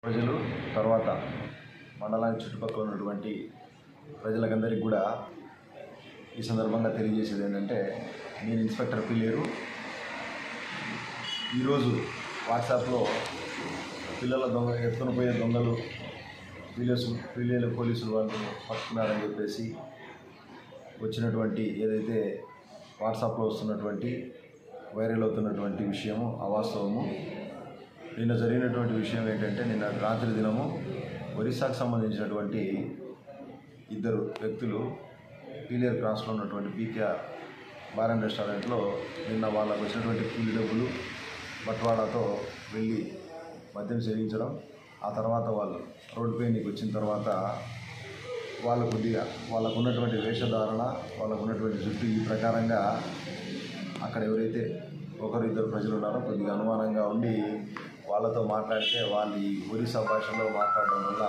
ప్రజలు తర్వాత మండలానికి చుట్టుపక్కల ఉన్నటువంటి ప్రజలకందరికీ కూడా ఈ సందర్భంగా తెలియజేసేది ఏంటంటే నేను ఇన్స్పెక్టర్ పిల్లేరు ఈరోజు వాట్సాప్లో పిల్లల దొంగ ఎత్తుకొని పోయే దొంగలు పిల్లలు పిల్లలు పోలీసులు వాళ్ళు పట్టుకున్నారని చెప్పేసి వచ్చినటువంటి ఏదైతే వాట్సాప్లో వస్తున్నటువంటి వైరల్ అవుతున్నటువంటి విషయము అవాస్తవము నిన్న జరిగినటువంటి విషయం ఏంటంటే నిన్న రాత్రి దినము ఒరిస్సాకు సంబంధించినటువంటి ఇద్దరు వ్యక్తులు పీలియర్ క్రాస్లో ఉన్నటువంటి పీకేఆర్ బార్ అండ్ రెస్టారెంట్లో నిన్న వాళ్ళకు వచ్చినటువంటి కూలి డబ్బులు బట్వాడాతో వెళ్ళి మద్యం సేవించడం ఆ తర్వాత వాళ్ళు రోడ్డుపై నీకు వచ్చిన తర్వాత వాళ్ళు కొద్దిగా వాళ్ళకు ఉన్నటువంటి వేషధారణ వాళ్ళకు ఉన్నటువంటి జుట్టు ఈ ప్రకారంగా అక్కడ ఎవరైతే ఒకరు ఇద్దరు ప్రజలు ఉన్నారో కొద్దిగా అనుమానంగా ఉండి వాళ్ళతో మాట్లాడితే వాళ్ళు ఈ ఒరిస్సా భాషలో మాట్లాడడం వల్ల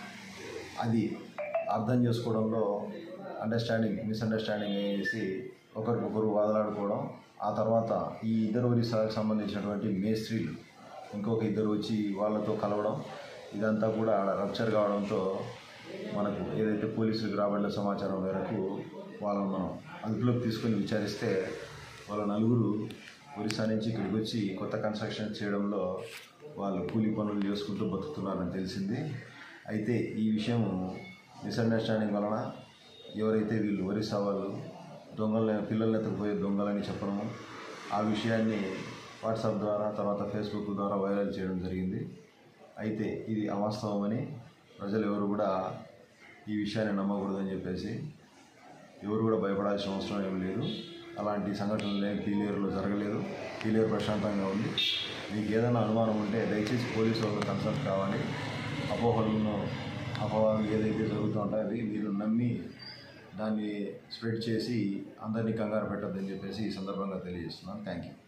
అది అర్థం చేసుకోవడంలో అండర్స్టాండింగ్ మిస్అండర్స్టాండింగ్ అయ్యేసి ఒకరికొకరు వాదలాడుకోవడం ఆ తర్వాత ఈ ఇద్దరు ఒరిస్సాకు సంబంధించినటువంటి మేస్త్రీలు ఇంకొక ఇద్దరు వచ్చి వాళ్ళతో కలవడం ఇదంతా కూడా ఆడ రప్చర్ కావడంతో మనకు ఏదైతే పోలీసులకు రాబడిన సమాచారం మేరకు వాళ్ళను మనం అదుపులోకి తీసుకొని విచారిస్తే వాళ్ళ నలుగురు ఒరిస్సా నుంచి ఇక్కడికి వచ్చి కొత్త కన్స్ట్రక్షన్ చేయడంలో వాళ్ళు కూలీ పనులు చేసుకుంటూ బతుకుతున్నారని తెలిసింది అయితే ఈ విషయం మిస్అండర్స్టాండింగ్ వలన ఎవరైతే వీళ్ళు ఒరిస్సా వాళ్ళు దొంగలని పిల్లల్ని ఎత్తుకుపోయే దొంగలని చెప్పడము ఆ విషయాన్ని వాట్సాప్ ద్వారా తర్వాత ఫేస్బుక్ ద్వారా వైరల్ చేయడం జరిగింది అయితే ఇది అవాస్తవమని ప్రజలు ఎవరు కూడా ఈ విషయాన్ని నమ్మకూడదని చెప్పేసి ఎవరు కూడా భయపడాల్సిన అవసరం ఏం లేదు అలాంటి సంఘటనలు ఏం పీలియర్లో జరగలేదు పీలియర్ ప్రశాంతంగా ఉంది మీకు ఏదైనా అనుమానం ఉంటే దయచేసి పోలీసు వాళ్ళు కన్సల్ట్ కావాలి అపోహలను అపోహలు ఏదైతే జరుగుతూ ఉంటాయో అవి మీరు నమ్మి దాన్ని స్ప్రెడ్ చేసి అందరినీ కంగారు పెట్టొద్దని చెప్పేసి ఈ సందర్భంగా తెలియజేస్తున్నాను థ్యాంక్ యూ